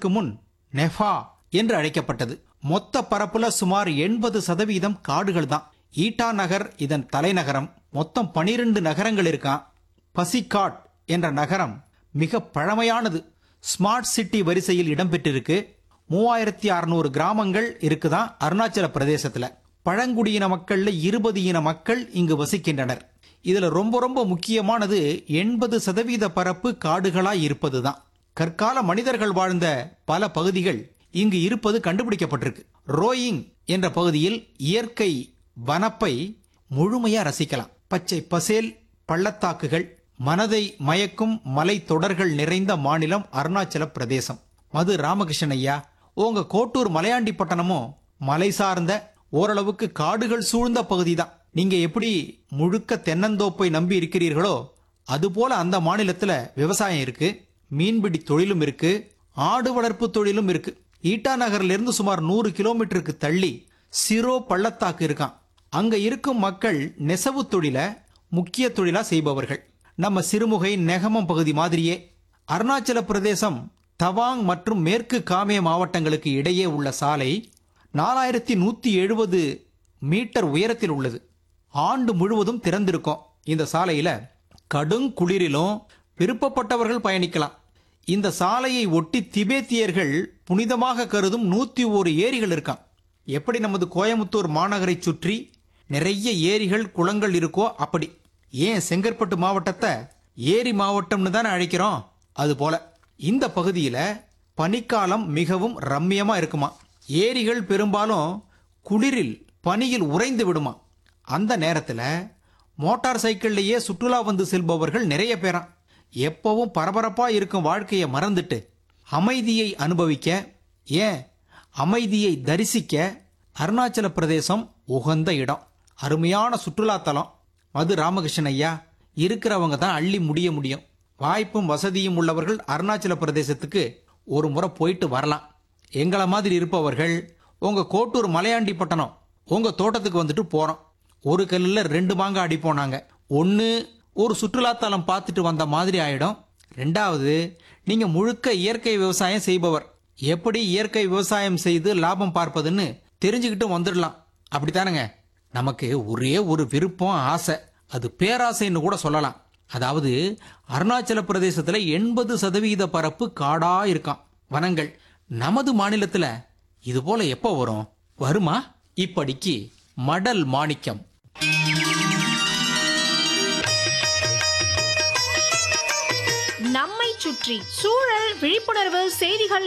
இதற்கு முன் நெஃபா என்று அழைக்கப்பட்டது மொத்த பரப்புல சுமார் எண்பது சதவீதம் காடுகள் தான் ஈட்டா நகர் இதன் தலைநகரம் மொத்தம் பனிரெண்டு நகரங்கள் இருக்கான் பசிகாட் என்ற நகரம் மிக பழமையானது ஸ்மார்ட் சிட்டி வரிசையில் இடம்பெற்றிருக்கு மூவாயிரத்தி அறுநூறு கிராமங்கள் இருக்குதான் அருணாச்சல பிரதேசத்துல பழங்குடியின மக்கள்ல இருபது இன மக்கள் இங்கு வசிக்கின்றனர் இதுல ரொம்ப ரொம்ப முக்கியமானது எண்பது சதவீத பரப்பு காடுகளா இருப்பதுதான் கற்கால மனிதர்கள் வாழ்ந்த பல பகுதிகள் இங்கு இருப்பது கண்டுபிடிக்கப்பட்டிருக்கு ரோயிங் என்ற பகுதியில் இயற்கை வனப்பை முழுமையா ரசிக்கலாம் பச்சை பசேல் பள்ளத்தாக்குகள் மனதை மயக்கும் மலை தொடர்கள் நிறைந்த மாநிலம் அருணாச்சல பிரதேசம் மது ராமகிருஷ்ணன் ஐயா உங்க கோட்டூர் மலையாண்டி பட்டணமும் மலை சார்ந்த ஓரளவுக்கு காடுகள் சூழ்ந்த பகுதி தான் நீங்க எப்படி முழுக்க தென்னந்தோப்பை நம்பி இருக்கிறீர்களோ அதுபோல அந்த மாநிலத்துல விவசாயம் இருக்கு மீன்பிடி தொழிலும் இருக்கு ஆடு வளர்ப்பு தொழிலும் இருக்கு ஈட்டா நகர்ல இருந்து சுமார் நூறு கிலோமீட்டருக்கு தள்ளி சிரோ பள்ளத்தாக்கு இருக்கான் அங்க இருக்கும் மக்கள் நெசவு தொழில முக்கிய தொழிலா செய்பவர்கள் நம்ம சிறுமுகை நெகமம் பகுதி மாதிரியே அருணாச்சல பிரதேசம் தவாங் மற்றும் மேற்கு காமே மாவட்டங்களுக்கு இடையே உள்ள சாலை நாலாயிரத்தி நூத்தி எழுபது மீட்டர் உயரத்தில் உள்ளது ஆண்டு முழுவதும் திறந்திருக்கும் இந்த சாலையில கடும் குளிரிலும் விருப்பப்பட்டவர்கள் பயணிக்கலாம் இந்த சாலையை ஒட்டி திபேத்தியர்கள் புனிதமாக கருதும் நூத்தி ஒரு ஏரிகள் இருக்கான் எப்படி நமது கோயமுத்தூர் மாநகரை சுற்றி நிறைய ஏரிகள் குளங்கள் இருக்கோ அப்படி ஏன் செங்கற்பட்டு மாவட்டத்தை ஏரி மாவட்டம்னு தானே அழைக்கிறோம் அது போல இந்த பகுதியில பனிக்காலம் மிகவும் ரம்மியமா இருக்குமா ஏரிகள் பெரும்பாலும் குளிரில் பனியில் உறைந்து விடுமா அந்த நேரத்துல மோட்டார் சைக்கிள்லயே சுற்றுலா வந்து செல்பவர்கள் நிறைய பேராம் எப்பவும் பரபரப்பா இருக்கும் வாழ்க்கையை மறந்துட்டு அமைதியை அனுபவிக்க ஏன் அமைதியை தரிசிக்க அருணாச்சல பிரதேசம் உகந்த இடம் அருமையான சுற்றுலா தலம் மது ராமகிருஷ்ணன் ஐயா இருக்கிறவங்க தான் அள்ளி முடிய முடியும் வாய்ப்பும் வசதியும் உள்ளவர்கள் அருணாச்சல பிரதேசத்துக்கு ஒரு முறை போயிட்டு வரலாம் எங்களை மாதிரி இருப்பவர்கள் உங்க கோட்டூர் மலையாண்டி பட்டணம் உங்க தோட்டத்துக்கு வந்துட்டு போறோம் ஒரு கல்லுல ரெண்டு மாங்காய் அடிப்போம் நாங்க ஒன்னு ஒரு சுற்றுலாத்தலம் பார்த்துட்டு வந்த மாதிரி ஆயிடும் ரெண்டாவது நீங்க முழுக்க இயற்கை விவசாயம் செய்பவர் எப்படி இயற்கை விவசாயம் செய்து லாபம் பார்ப்பதுன்னு தெரிஞ்சுக்கிட்டு வந்துடலாம் அப்படித்தானுங்க நமக்கு ஒரே ஒரு விருப்பம் ஆசை அது பேராசைன்னு கூட சொல்லலாம் அதாவது அருணாச்சல பிரதேசத்துல எண்பது சதவிகித பரப்பு காடா இருக்கான் வனங்கள் நமது மாநிலத்துல இது போல எப்போ வரும் வருமா இப்படிக்கு மடல் மாணிக்கம் நம்மை சுற்றி சூழல் விழிப்புணர்வு செய்திகள்